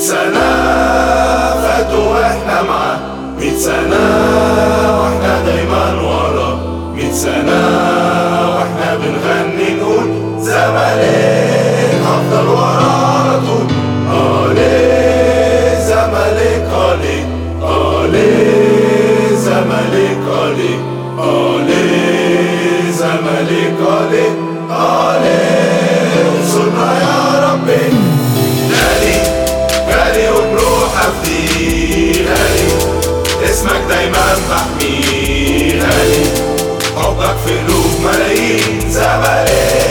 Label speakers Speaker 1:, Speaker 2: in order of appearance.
Speaker 1: سنة فاتوا واحنا معاه مية سنة واحنا دايما ورا مية سنة واحنا بنغني نقول زمالك هفضل ورا على طول علي زمالك علي علي زمالك علي علي زمالك علي علي انصرنا يا ربي غالي غالي وبروح افديه غالي اسمك دايما محميه غالي حبك في قلوب ملايين زمالك